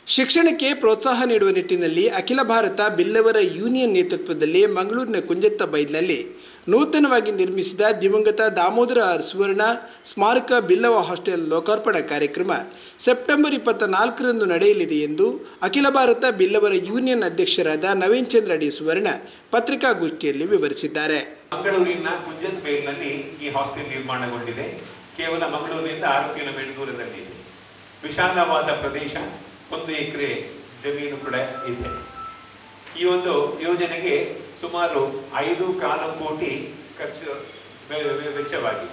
ಶಿಕ್ಷಣಕ್ಕೆ ಪ್ರೋತ್ಸಾಹ ನೀಡುವ ನಿಟ್ಟಿನಲ್ಲಿ ಅಖಿಲ ಭಾರತ ಬಿಲ್ಲವರ ಯೂನಿಯನ್ ನೇತೃತ್ವದಲ್ಲಿ ಮಂಗಳೂರಿನ ಕುಂಜತ್ತ ಬೈಲ್ನಲ್ಲಿ ನೂತನವಾಗಿ ನಿರ್ಮಿಸಿದ ದಿವಂಗತ ದಾಮೋದರ ಆರ್ ಸುವರ್ಣ ಸ್ಮಾರಕ ಬಿಲ್ಲವ ಹಾಸ್ಟೆಲ್ ಲೋಕಾರ್ಪಣಾ ಕಾರ್ಯಕ್ರಮ ಸೆಪ್ಟೆಂಬರ್ ಇಪ್ಪತ್ತ ನಾಲ್ಕರಂದು ನಡೆಯಲಿದೆ ಎಂದು ಅಖಿಲ ಭಾರತ ಬಿಲ್ಲವರ ಯೂನಿಯನ್ ಅಧ್ಯಕ್ಷರಾದ ನವೀನ್ ಚಂದ್ರ ಡಿ ಸುವರ್ಣ ಪತ್ರಿಕಾಗೋಷ್ಠಿಯಲ್ಲಿ ವಿವರಿಸಿದ್ದಾರೆ ಮಂಗಳೂರಿನ ಕುಂಜತ್ ಬೇಲ್ನಲ್ಲಿ ಈ ಹಾಸ್ಟೆಲ್ ನಿರ್ಮಾಣಗೊಂಡಿದೆ ಕೇವಲ ಮಂಗಳೂರಿನಿಂದ ಆರು ಕಿಲೋಮೀಟರ್ ದೂರದಲ್ಲಿದೆ ವಿಶಾಲವಾದ ಪ್ರದೇಶ ಒಂದು ಎಕರೆ ಜಮೀನು ಕೂಡ ಇದೆ ಈ ಒಂದು ಯೋಜನೆಗೆ ಸುಮಾರು ಐದು ಕಾಲು ಕೋಟಿ ಖರ್ಚು ವೆ- ವೆ- ವೆಚ್ಚವಾಗಿದೆ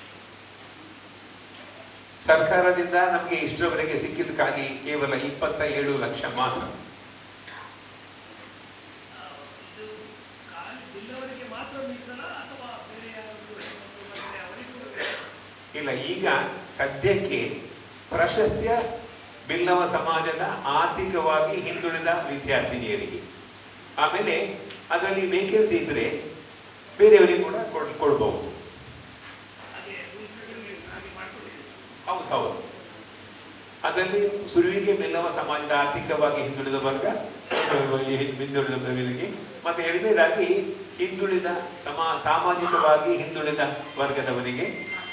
ಸರ್ಕಾರದಿಂದ ನಮಗೆ ಇಷ್ಟರವರೆಗೆ ಸಿಕ್ಕಿದ್ದು ಖಾಲಿ ಕೇವಲ ಇಪ್ಪತ್ತ ಏಳು ಲಕ್ಷ ಮಾತ್ರ ಇದು ಖಾಲಿ ಬಿಲ್ಲವರಿಗೆ ಮಾತ್ರ ಮೀಸಲ ಅಥವಾ ಬೇರೆ ಯಾರಾದರೂ ಹೆಣ್ಮಕ್ಳು ಬಂದರೆ ಅವರಿಗೂ ಇಲ್ಲ ಈಗ ಸದ್ಯಕ್ಕೆ ಪ್ರಶಸ್ತಿಯ ಬಿಲ್ಲವ ಸಮಾಜದ ಆರ್ಥಿಕವಾಗಿ ಹಿಂದುಳಿದ ವಿದ್ಯಾರ್ಥಿನಿಯರಿಗೆ ಆಮೇಲೆ ಅದರಲ್ಲಿ ವೇಕೆನ್ಸಿ ಇದ್ರೆ ಬೇರೆಯವರಿಗೆ ಕೂಡ ಕೊಡ್ ಕೊಡ್ಬಹುದು ಹಾಗೆ ರೂಲ್ಸ್ ರೆಗ್ಯುಲೇಷನ್ ಹಾಗೆ ಮಾಡ್ಕೊಂಡಿದ್ದೀವಿ ಹೌದು ಹೌದು ಅದರಲ್ಲಿ ಸುರುವಿಗೆ ಬಿಲ್ಲವ ಸಮಾಜದ ಆರ್ಥಿಕವಾಗಿ ಹಿಂದುಳಿದ ವರ್ಗ ಈ ಹಿಂದುಳಿದ ವರ್ಗಗಳಿಗೆ ಮತ್ತೆ ಎರಡನೇದಾಗಿ ಹಿಂದುಳಿದ ಸಮಾ ಸಾಮಾಜಿಕವಾಗಿ ಹಿಂದುಳಿದ ವರ್ಗದವರಿಗೆ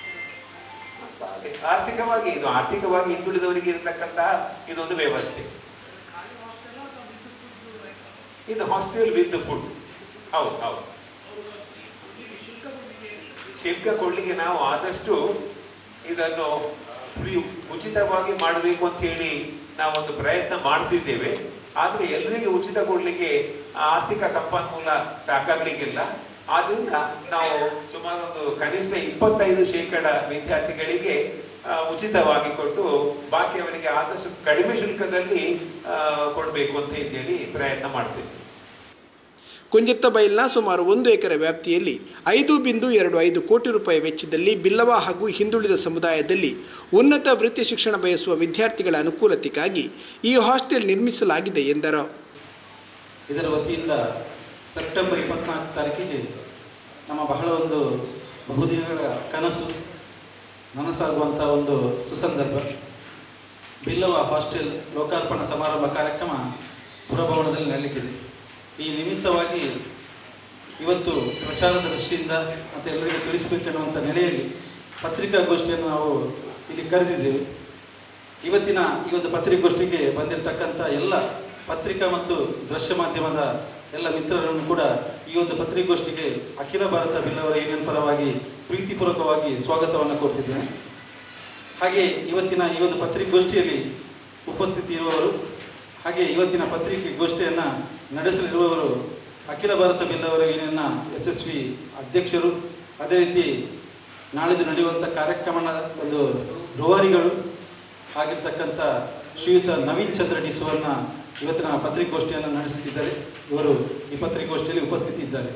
ಆರ್ಥಿಕವಾಗಿ ಇದು ಆರ್ಥಿಕವಾಗಿ ಹಿಂದುಳಿದವರಿಗೆ ಇರತಕ್ಕಂತಹ ಇದೊಂದು ವ್ಯವಸ್ಥೆ ಖಾಲಿ ಹಾಸ್ಟೆಲ್ ಅಥವಾ ವಿದ್ಯುತ್ ಫುಡ್ ಇದು ಹಾಸ್ಟೆಲ್ ವಿತ್ ಫುಡ್ ಹೌದು ಹೌದು ಅವರು ಕೊಡ್ಲಿಕ್ಕೆ ಶುಲ್ಕ ಕೊಡ್ಲಿಕ್ಕೆ ಏನಿಲ್ಲ ಶುಲ್ಕ ಕೊಡ್ಲಿಕ್ಕೆ ನಾವು ಆದಷ್ಟು ಇದನ್ನು ಫ್ರೀ ಉಚಿತವಾಗಿ ಮಾಡಬೇಕು ಅಂತ ಹೇಳಿ ನಾವೊಂದು ಪ್ರಯತ್ನ ಮಾಡ್ತಿದ್ದೇವೆ ಆದ್ರೆ ಎಲ್ಲರಿಗೆ ಉಚಿತ ಕೊಡ್ಲಿಕ್ಕೆ ಆ ಆರ್ಥಿಕ ಸಂಪನ್ಮೂಲ ಸಾಕಾಗ್ಲಿಕ್ಕಿಲ್ಲ ಆದ್ರಿಂದ ನಾವು ಸುಮಾರು ಒಂದು ಕನಿಷ್ಠ ಇಪ್ಪತ್ತೈದು ಶೇಕಡ ವಿದ್ಯಾರ್ಥಿಗಳಿಗೆ ಆ, ಉಚಿತವಾಗಿ ಕೊಟ್ಟು ಬಾಕಿಯವರಿಗೆ ಆದಷ್ಟು ಕಡಿಮೆ ಶುಲ್ಕದಲ್ಲಿ ಆ, ಕೊಡ್ಬೇಕು ಅಂತ ಹೇಳಿ ಪ್ರಯತ್ನ ಮಾಡ್ತೇವೆ ಕುಂಜತ್ತ ಬೈಲ್ನ ಸುಮಾರು ಒಂದು ಎಕರೆ ವ್ಯಾಪ್ತಿಯಲ್ಲಿ ಐದು ಬಿಂದು ಎರಡು ಐದು ಕೋಟಿ ರೂಪಾಯಿ ವೆಚ್ಚದಲ್ಲಿ ಬಿಲ್ಲವ ಹಾಗೂ ಹಿಂದುಳಿದ ಸಮುದಾಯದಲ್ಲಿ ಉನ್ನತ ವೃತ್ತಿ ಶಿಕ್ಷಣ ಬಯಸುವ ವಿದ್ಯಾರ್ಥಿಗಳ ಅನುಕೂಲತೆಗಾಗಿ ಈ ಹಾಸ್ಟೆಲ್ ನಿರ್ಮಿಸಲಾಗಿದೆ ಎಂದರು ಇದರ ವತಿಯಿಂದ ಸೆಪ್ಟೆಂಬರ್ ಇಪ್ಪತ್ನಾಲ್ಕು ತಾರೀಕಿಗೆ ನಮ್ಮ ಬಹಳ ಒಂದು ಬಹುದಿನಗಳ ಕನಸು ನನಸಾಗುವಂಥ ಒಂದು ಸುಸಂದರ್ಭ ಬಿಲ್ಲವ ಹಾಸ್ಟೆಲ್ ಲೋಕಾರ್ಪಣಾ ಸಮಾರಂಭ ಕಾರ್ಯಕ್ರಮ ಪುರಭವನದಲ್ಲಿ ನಡೆಯಲಿಕ್ಕಿದೆ ಈ ನಿಮಿತ್ತವಾಗಿ ಇವತ್ತು ಪ್ರಚಾರದ ದೃಷ್ಟಿಯಿಂದ ಮತ್ತು ಎಲ್ಲರಿಗೂ ತಿಳಿಸಬೇಕೆನ್ನುವಂಥ ನೆಲೆಯಲ್ಲಿ ಪತ್ರಿಕಾಗೋಷ್ಠಿಯನ್ನು ನಾವು ಇಲ್ಲಿ ಕರೆದಿದ್ದೇವೆ ಇವತ್ತಿನ ಈ ಒಂದು ಪತ್ರಿಕಾಗೋಷ್ಠಿಗೆ ಬಂದಿರತಕ್ಕಂಥ ಎಲ್ಲ ಪತ್ರಿಕಾ ಮತ್ತು ದೃಶ್ಯ ಮಾಧ್ಯಮದ ಎಲ್ಲ ಮಿತ್ರರನ್ನು ಕೂಡ ಈ ಒಂದು ಪತ್ರಿಕಾಗೋಷ್ಠಿಗೆ ಅಖಿಲ ಭಾರತ ಬಿಲ್ಲವರ ಯೂನಿಯನ್ ಪರವಾಗಿ ಪ್ರೀತಿಪೂರ್ವಕವಾಗಿ ಸ್ವಾಗತವನ್ನು ಕೋರ್ತಿದ್ದೇನೆ ಹಾಗೆ ಇವತ್ತಿನ ಈ ಒಂದು ಪತ್ರಿಕಾಗೋಷ್ಠಿಯಲ್ಲಿ ಉಪಸ್ಥಿತಿ ಇರುವವರು ಹಾಗೆ ಇವತ್ತಿನ ಪತ್ರಿಕೆ ಗೋಷ್ಠಿಯನ್ನು ನಡೆಸಲಿರುವವರು ಅಖಿಲ ಭಾರತ ಬಿಲ್ಲವರ ಯೂನಿಯನ್ನ ಯಶಸ್ವಿ ಅಧ್ಯಕ್ಷರು ಅದೇ ರೀತಿ ನಾಳಿದ್ದು ನಡೆಯುವಂಥ ಕಾರ್ಯಕ್ರಮದ ಒಂದು ರೂವಾರಿಗಳು ಆಗಿರ್ತಕ್ಕಂಥ ಶ್ರೀಯುತ ನವೀನ್ ಚಂದ್ರ ಡಿ ಸುವರ್ಣ ಇವತ್ತಿನ ಪತ್ರಿಕಾಗೋಷ್ಠಿಯನ್ನು ನಡೆಸುತ್ತಿದ್ದಾರೆ ಇವರು ಈ ಪತ್ರಿಕಾಗೋಷ್ಠಿಯಲ್ಲಿ ಉಪಸ್ಥಿತಿ ಇದ್ದಾರೆ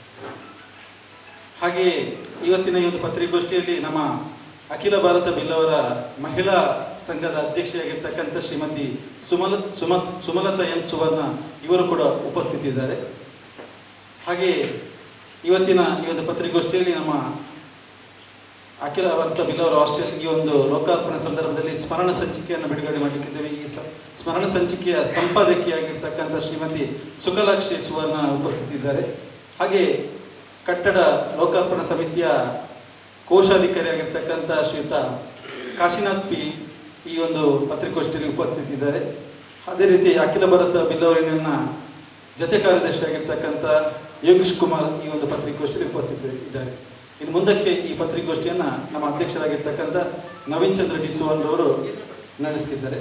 ಹಾಗೆಯೇ ಇವತ್ತಿನ ಈ ಒಂದು ಪತ್ರಿಕಾಗೋಷ್ಠಿಯಲ್ಲಿ ನಮ್ಮ ಅಖಿಲ ಭಾರತ ಬಿಲ್ಲವರ ಮಹಿಳಾ ಸಂಘದ ಅಧ್ಯಕ್ಷೆಯಾಗಿರ್ತಕ್ಕಂಥ ಶ್ರೀಮತಿ ಸುಮಲ ಸುಮ ಸುಮಲತಾ ಎನ್ ಸುವರ್ಣ ಇವರು ಕೂಡ ಉಪಸ್ಥಿತಿ ಇದ್ದಾರೆ ಹಾಗೆಯೇ ಇವತ್ತಿನ ಈ ಒಂದು ಪತ್ರಿಕಾಗೋಷ್ಠಿಯಲ್ಲಿ ನಮ್ಮ ಅಖಿಲ ಭಾರತ ಬಿಲ್ಲವರ ಹಾಸ್ಟೆಲ್ ಈ ಒಂದು ಲೋಕಾರ್ಪಣೆ ಸಂದರ್ಭದಲ್ಲಿ ಸ್ಮರಣ ಸಂಚಿಕೆಯನ್ನು ಬಿಡುಗಡೆ ಮಾಡಲಿಕ್ಕಿದ್ದೇವೆ ಈ ಸ- ಸ್ಮರಣ ಸಂಚಿಕೆಯ ಸಂಪಾದಕಿಯಾಗಿರ್ತಕ್ಕಂಥ ಶ್ರೀಮತಿ ಸುಕಲಾಕ್ಷಿ ಸುವರ್ಣ ಉಪಸ್ಥಿತಿದ್ದಾರೆ ಹಾಗೆ ಕಟ್ಟಡ ಲೋಕಾರ್ಪಣಾ ಸಮಿತಿಯ ಕೋಶಾಧಿಕಾರಿಯಾಗಿರ್ತಕ್ಕಂಥ ಶ್ರೀಯುತ ಕಾಶಿನಾಥ್ ಪಿ ಈ ಒಂದು ಪತ್ರಿಕಾಗೋಷ್ಠಿಯಲ್ಲಿ ಉಪಸ್ಥಿತಿದ್ದಾರೆ ಅದೇ ರೀತಿ ಅಖಿಲ ಭಾರತ ಬಿಲ್ಲವರಿನ ಜತೆ ಕಾರ್ಯದರ್ಶಿಯಾಗಿರ್ತಕ್ಕಂಥ ಯೋಗೀಶ್ ಕುಮಾರ್ ಈ ಒಂದು ಪತ್ರಿಕಾಗೋಷ್ಠಿಯಲ್ಲಿ ಉಪಸ್ಥಿತಿ ಇದ್ದಾರೆ ಇನ್ನು ಮುಂದಕ್ಕೆ ಈ ಪತ್ರಿಕಾಗೋಷ್ಠಿಯನ್ನು ನಮ್ಮ ಅಧ್ಯಕ್ಷರಾಗಿರ್ತಕ್ಕಂಥ ನವೀನ್ ಚಂದ್ರ ಡಿ ಸುವರ್ಣರವರು ನಡೆಸುತ್ತಿದ್ದಾರೆ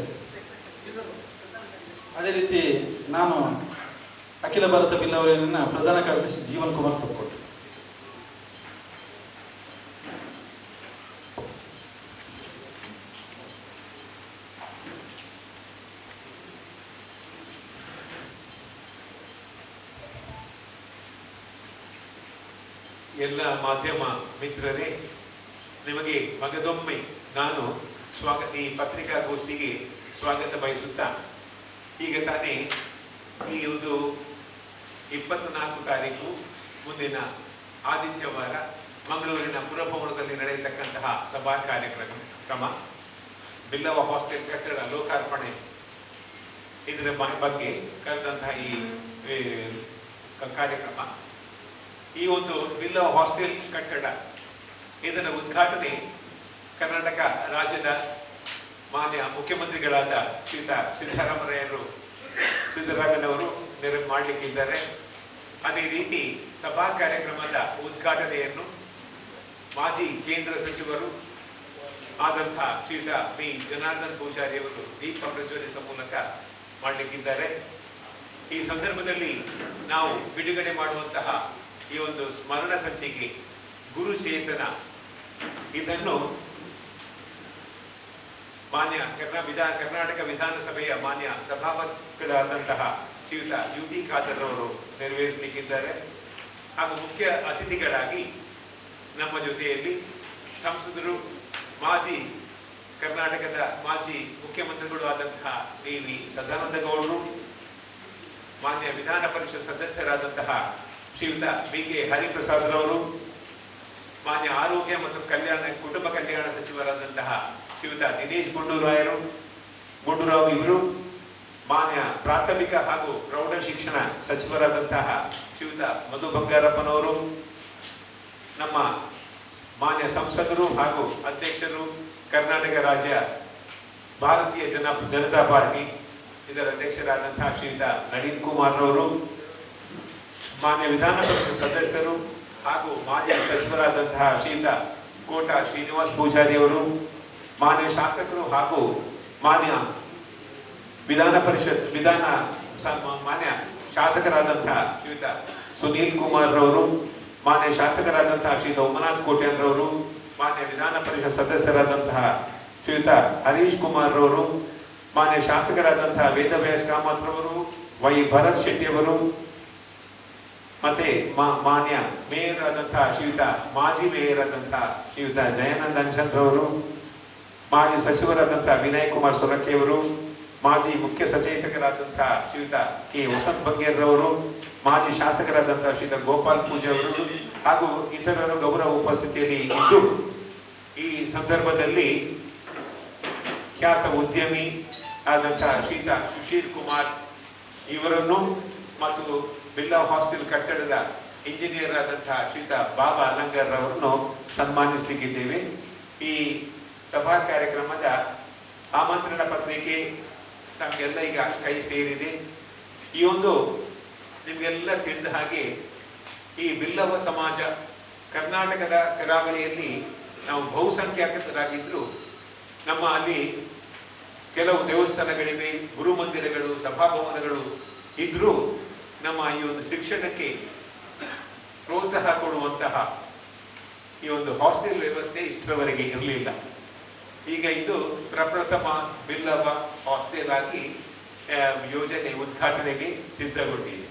ಅದೇ ರೀತಿ ನಾನು ಅಖಿಲ ಭಾರತ ಬಿಲ್ಲವರಿನ ಪ್ರಧಾನ ಕಾರ್ಯದರ್ಶಿ ಜೀವನ್ ಕುಮಾರ್ ತಕ್ಕೊಟ್ಟು ಎಲ್ಲ ಮಾಧ್ಯಮ ಮಿತ್ರರೇ ನಿಮಗೆ ಮಗದೊಮ್ಮೆ ನಾನು ಸ್ವಾಗತ ಈ ಪತ್ರಿಕಾಗೋಷ್ಠಿಗೆ ಸ್ವಾಗತ ಬಯಸುತ್ತಾ ಈಗ ತಾನೇ ಈ ಒಂದು ಇಪ್ಪತ್ನಾಲ್ಕು ತಾರೀಕು ಮುಂದಿನ ಆದಿತ್ಯವಾರ ಮಂಗಳೂರಿನ ಪುರಭವನದಲ್ಲಿ ನಡೆಯತಕ್ಕಂತಹ ಸಭಾ ಕಾರ್ಯಕ್ರಮ ಕ್ರಮ ಬಿಲ್ಲವ ಹಾಸ್ಟೆಲ್ ಕಟ್ಟಡ ಲೋಕಾರ್ಪಣೆ ಇದರ ಬ- ಬಗ್ಗೆ ಕರೆದಂತಹ ಈ ಈ ಕ- ಕಾರ್ಯಕ್ರಮ ಈ ಒಂದು ಬಿಲ್ಲ ಹಾಸ್ಟೆಲ್ ಕಟ್ಟಡ ಇದರ ಉದ್ಘಾಟನೆ ಕರ್ನಾಟಕ ರಾಜ್ಯದ ಮಾನ್ಯ ಮುಖ್ಯಮಂತ್ರಿಗಳಾದ ಶ್ರೀತ ಸಿದ್ದರಾಮಯ್ಯರು ಸಿದ್ದರಾಮಯ್ಯನವರು ನೆರವು ಮಾಡಲಿಕ್ಕಿದ್ದಾರೆ ಅದೇ ರೀತಿ ಸಭಾ ಕಾರ್ಯಕ್ರಮದ ಉದ್ಘಾಟನೆಯನ್ನು ಮಾಜಿ ಕೇಂದ್ರ ಸಚಿವರು ಆದಂತಹ ಶ್ರೀಯುತ ಬಿ ಜನಾರ್ದನ್ ಪೂಜಾರಿ ಅವರು ದೀಪ ಪ್ರಜ್ವಲಿಸುವ ಮೂಲಕ ಮಾಡಲಿಕ್ಕಿದ್ದಾರೆ ಈ ಸಂದರ್ಭದಲ್ಲಿ ನಾವು ಬಿಡುಗಡೆ ಮಾಡುವಂತಹ ಈ ಒಂದು ಸ್ಮರಣ ಸಂಚಿಕೆ ಗುರುಚೇತನ ಇದನ್ನು ಮಾನ್ಯ ಕರ್ನಾ ವಿಧಾನ ಕರ್ನಾಟಕ ವಿಧಾನಸಭೆಯ ಮಾನ್ಯ ಸಭಾಪತಿಗಳಾದಂತಹ ಶ್ರೀಯುತ ಯು ಟಿ ಖಾದರ್ ಅವರು ನೆರವೇರಿಸಲಿಕ್ಕಿದ್ದಾರೆ ಹಾಗೂ ಮುಖ್ಯ ಅತಿಥಿಗಳಾಗಿ ನಮ್ಮ ಜೊತೆಯಲ್ಲಿ ಸಂಸದರು ಮಾಜಿ ಕರ್ನಾಟಕದ ಮಾಜಿ ಮುಖ್ಯಮಂತ್ರಿಗಳು ಆದಂತಹ ವಿ ವಿ ಸದಾನಂದ ಗೌಡರು ಮಾನ್ಯ ವಿಧಾನ ಪರಿಷತ್ ಸದಸ್ಯರಾದಂತಹ ಶ್ರೀಯುತ ಬಿ ಕೆ ಹರಿಪ್ರಸಾದ್ರವರು ಮಾನ್ಯ ಆರೋಗ್ಯ ಮತ್ತು ಕಲ್ಯಾಣ ಕುಟುಂಬ ಕಲ್ಯಾಣ ಸಚಿವರಾದಂತಹ ಶ್ರೀಯುತ ದಿನೇಶ್ ಗುಂಡೂರಾಯರು ಗುಂಡೂರಾವ್ ಇವರು ಮಾನ್ಯ ಪ್ರಾಥಮಿಕ ಹಾಗೂ ಪ್ರೌಢ ಶಿಕ್ಷಣ ಸಚಿವರಾದಂತಹ ಶ್ರೀಯುತ ಮಧು ಬಂಗಾರಪ್ಪನವರು ನಮ್ಮ ಮಾನ್ಯ ಸಂಸದರು ಹಾಗೂ ಅಧ್ಯಕ್ಷರು ಕರ್ನಾಟಕ ರಾಜ್ಯ ಭಾರತೀಯ ಜನ ಜನತಾ ಪಾರ್ಟಿ ಇದರ ಅಧ್ಯಕ್ಷರಾದಂತಹ ಶ್ರೀಯುತ ನಳಿನ್ ಕುಮಾರ್ ಅವರು ಮಾನ್ಯ ವಿಧಾನ ಪರಿಷತ್ ಸದಸ್ಯರು ಹಾಗೂ ಮಾಜಿ ಸಚಿವರಾದಂತಹ ಶ್ರೀಯುತ ಕೋಟ ಶ್ರೀನಿವಾಸ್ ಪೂಜಾರಿ ಅವರು ಮಾನ್ಯ ಶಾಸಕರು ಹಾಗೂ ಮಾನ್ಯ ವಿಧಾನ ಪರಿಷತ್ ವಿಧಾನ ಸ- ಮಾನ್ಯ ಶಾಸಕರಾದಂತಹ ಶ್ರೀಯುತ ಸುನೀಲ್ ಕುಮಾರ್ ರವರು ಮಾನ್ಯ ಶಾಸಕರಾದಂತಹ ಶ್ರೀಯುತ ಉಮನಾಥ್ ಕೋಟ್ಯಾನ್ ರವರು ಮಾನ್ಯ ವಿಧಾನ ಪರಿಷತ್ ಸದಸ್ಯರಾದಂತಹ ಶ್ರೀಯುತ ಹರೀಶ್ ಕುಮಾರ್ ರವರು ಮಾನ್ಯ ಶಾಸಕರಾದಂತಹ ವೇದವ್ಯಾಸ್ ಕಾಮತ್ ರವರು ವೈ ಭರತ್ ಶೆಟ್ಟಿ ಅವರು ಮತ್ತೆ ಮಾ- ಮಾನ್ಯ ಮೇಯರ್ ಆದಂತಹ ಶ್ರೀಯುತ ಮಾಜಿ ಮೇಯರ್ ಆದಂತಹ ಶ್ರೀಯುತ ಜಯಾನಂದ್ ಅಂಜನ್ ರವರು ಮಾಜಿ ಸಚಿವರಾದಂತಹ ವಿನಯ್ ಕುಮಾರ್ ಸೊರಕೆ ಅವರು ಮಾಜಿ ಮುಖ್ಯ ಸಚೇತಕರಾದಂತಹ ಶ್ರೀಯುತ ಕೆ ವಸಂತ್ ಬಗ್ಗೇರ್ ರವರು ಮಾಜಿ ಶಾಸಕರಾದಂತಹ ಶ್ರೀಯುತ ಗೋಪಾಲ್ ಪೂಜೆ ಅವರು ಹಾಗೂ ಇತರರು ಗೌರವ ಉಪಸ್ಥಿತಿಯಲ್ಲಿ ಇದ್ದು ಈ ಸಂದರ್ಭದಲ್ಲಿ ಖ್ಯಾತ ಉದ್ಯಮಿ ಆದಂತಹ ಶ್ರೀಯುತ ಸುಶೀಲ್ ಕುಮಾರ್ ಇವರನ್ನು ಮತ್ತು ಬಿರ್ಲಾ ಹಾಸ್ಟೆಲ್ ಕಟ್ಟಡದ ಇಂಜಿನಿಯರ್ ಆದಂತಹ ಶ್ರೀಯುತ ಬಾಬಾ ಅಲಂಗರ್ ಅವರನ್ನು ಸನ್ಮಾನಿಸಲಿಕ್ಕಿದ್ದೇವೆ ಈ ಸಭಾ ಕಾರ್ಯಕ್ರಮದ ಆಮಂತ್ರಣ ಪತ್ರಿಕೆ ತಮಗೆಲ್ಲ ಈಗ ಕೈ ಸೇರಿದೆ ಈ ಒಂದು ನಿಮಗೆಲ್ಲ ತಿಳಿದ ಹಾಗೆ ಈ ಬಿಲ್ಲವ ಸಮಾಜ ಕರ್ನಾಟಕದ ಕರಾವಳಿಯಲ್ಲಿ ನಾವು ಬಹುಸಂಖ್ಯಾತರಾಗಿದ್ರು ನಮ್ಮ ಅಲ್ಲಿ ಕೆಲವು ದೇವಸ್ಥಾನಗಳಿವೆ ಗುರುಮಂದಿರಗಳು ಸಭಾಭವನಗಳು ಇದ್ರೂ ನಮ್ಮ ಈ ಒಂದು ಶಿಕ್ಷಣಕ್ಕೆ ಪ್ರೋತ್ಸಾಹ ಕೊಡುವಂತಹ ಈ ಒಂದು ಹಾಸ್ಟೆಲ್ ವ್ಯವಸ್ಥೆ ಇಷ್ಟರವರೆಗೆ ಇರಲಿಲ್ಲ ಈಗ ಇದು ಪ್ರಪ್ರಥಮ ಬಿಲ್ಲವ ಹಾಸ್ಟೆಲ್ ಆಗಿ ಆ, ಯೋಜನೆ ಉದ್ಘಾಟನೆಗೆ ಸಿದ್ಧಗೊಂಡಿದೆ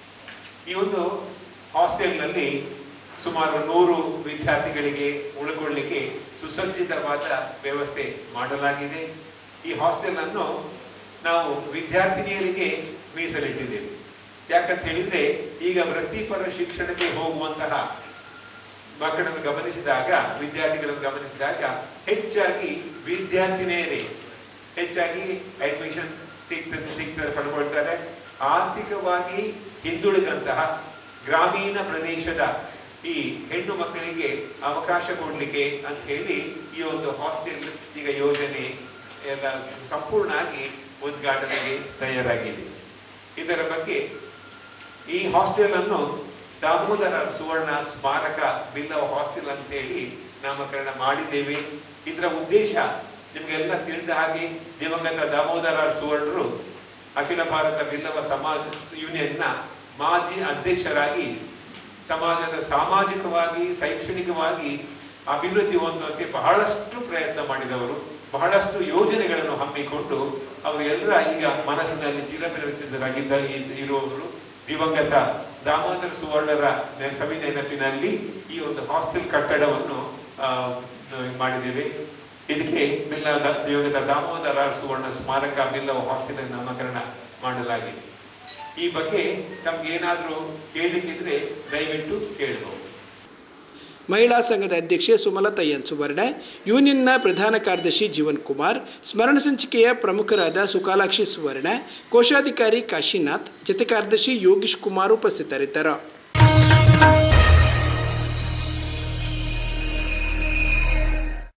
ಈ ಒಂದು ಹಾಸ್ಟೆಲ್ನಲ್ಲಿ ಸುಮಾರು ನೂರು ವಿದ್ಯಾರ್ಥಿಗಳಿಗೆ ಉಳ್ಕೊಳ್ಳಿಕ್ಕೆ ಸುಸಜ್ಜಿತವಾದ ವ್ಯವಸ್ಥೆ ಮಾಡಲಾಗಿದೆ ಈ ಹಾಸ್ಟೆಲ್ ಅನ್ನು ನಾವು ವಿದ್ಯಾರ್ಥಿನಿಯರಿಗೆ ಮೀಸಲಿಟ್ಟಿದ್ದೇವೆ ಯಾಕಂತ ಹೇಳಿದ್ರೆ ಈಗ ವೃತ್ತಿಪರ ಶಿಕ್ಷಣಕ್ಕೆ ಹೋಗುವಂತಹ ಮಕ್ಕಳನ್ನು ಗಮನಿಸಿದಾಗ ವಿದ್ಯಾರ್ಥಿಗಳನ್ನು ಗಮನಿಸಿದಾಗ ಹೆಚ್ಚಾಗಿ ವಿದ್ಯಾರ್ಥಿನಿಯರೇ ಹೆಚ್ಚಾಗಿ ಅಡ್ಮಿಷನ್ ಸಿಗ್ತದೆ ಸಿಗ್ತದೆ ಪಡ್ಕೊಳ್ತಾರೆ ಆರ್ಥಿಕವಾಗಿ ಹಿಂದುಳಿದಂತಹ ಗ್ರಾಮೀಣ ಪ್ರದೇಶದ ಈ ಹೆಣ್ಣು ಮಕ್ಕಳಿಗೆ ಅವಕಾಶ ಕೊಡ್ಲಿಕ್ಕೆ ಅಂತ ಹೇಳಿ ಈ ಒಂದು ಹಾಸ್ಟೆಲ್ ಈಗ ಯೋಜನೆ ಎಲ್ಲ ಸಂಪೂರ್ಣ ಆಗಿ ಉದ್ಘಾಟನೆಗೆ ತಯಾರಾಗಿದೆ ಇದರ ಬಗ್ಗೆ ಈ ಹಾಸ್ಟೆಲ್ ಅನ್ನು ದಾಮೋದರ ಸುವರ್ಣ ಸ್ಮಾರಕ ಬಿಲ್ಲವ ಹಾಸ್ಟೆಲ್ ಅಂತೇಳಿ ನಾಮಕರಣ ಮಾಡಿದ್ದೇವೆ ಇದರ ಉದ್ದೇಶ ನಿಮಗೆಲ್ಲ ತಿಳಿದ ಹಾಗೆ ದಿವಂಗತ ದಾಮೋದರ ಸುವರ್ಣರು ಅಖಿಲ ಭಾರತ ಬಿಲ್ಲವ ಸಮಾಜ ಯೂನಿಯನ್ನ ಮಾಜಿ ಅಧ್ಯಕ್ಷರಾಗಿ ಸಮಾಜದ ಸಾಮಾಜಿಕವಾಗಿ ಶೈಕ್ಷಣಿಕವಾಗಿ ಅಭಿವೃದ್ಧಿ ಹೊಂದುವಂತೆ ಬಹಳಷ್ಟು ಪ್ರಯತ್ನ ಮಾಡಿದವರು ಬಹಳಷ್ಟು ಯೋಜನೆಗಳನ್ನು ಹಮ್ಮಿಕೊಂಡು ಅವರು ಎಲ್ಲ ಈಗ ಮನಸ್ಸಿನಲ್ಲಿ ಚಿರಪರಿಚಿತರಾಗಿದ್ದ ಇರುವವರು ದಿವಂಗತ ದಾಮೋದರ ಸುವರ್ಣರ ನೆ- ಸವಿ ನೆನಪಿನಲ್ಲಿ ಈ ಒಂದು ಹಾಸ್ಟೆಲ್ ಕಟ್ಟಡವನ್ನು ಆ, ಮಾಡಿದ್ದೇವೆ ಇದಕ್ಕೆ ಬಿಲ್ಲ ದಿವಂಗತ ದಾಮೋದರ ಸುವರ್ಣ ಸ್ಮಾರಕ ಬಿಲ್ಲವ ಹಾಸ್ಟೆಲ್ ನಾಮಕರಣ ಮಾಡಲಾಗಿದೆ ಈ ಬಗ್ಗೆ ತಮ್ಗೆ ಏನಾದ್ರೂ ಕೇಳಲಿಕ್ಕಿದ್ರೆ ದಯವಿಟ್ಟು ಕೇಳಬಹುದು ಮಹಿಳಾ ಸಂಘದ ಅಧ್ಯಕ್ಷೆ ಸುಮಲತಾ ಎನ್ ಸುವರ್ಣ ಯೂನಿಯನ್ನ ಪ್ರಧಾನ ಕಾರ್ಯದರ್ಶಿ ಜೀವನ್ ಕುಮಾರ್ ಸ್ಮರಣ ಸಂಚಿಕೆಯ ಪ್ರಮುಖರಾದ ಸುಕಾಲಾಕ್ಷಿ ಸುವರ್ಣ ಕೋಶಾಧಿಕಾರಿ ಕಾಶಿನಾಥ್ ಜತೆ ಕಾರ್ಯದರ್ಶಿ ಯೋಗೀಶ್ ಕುಮಾರ್ ಉಪಸ್ಥಿತರಿದ್ದರು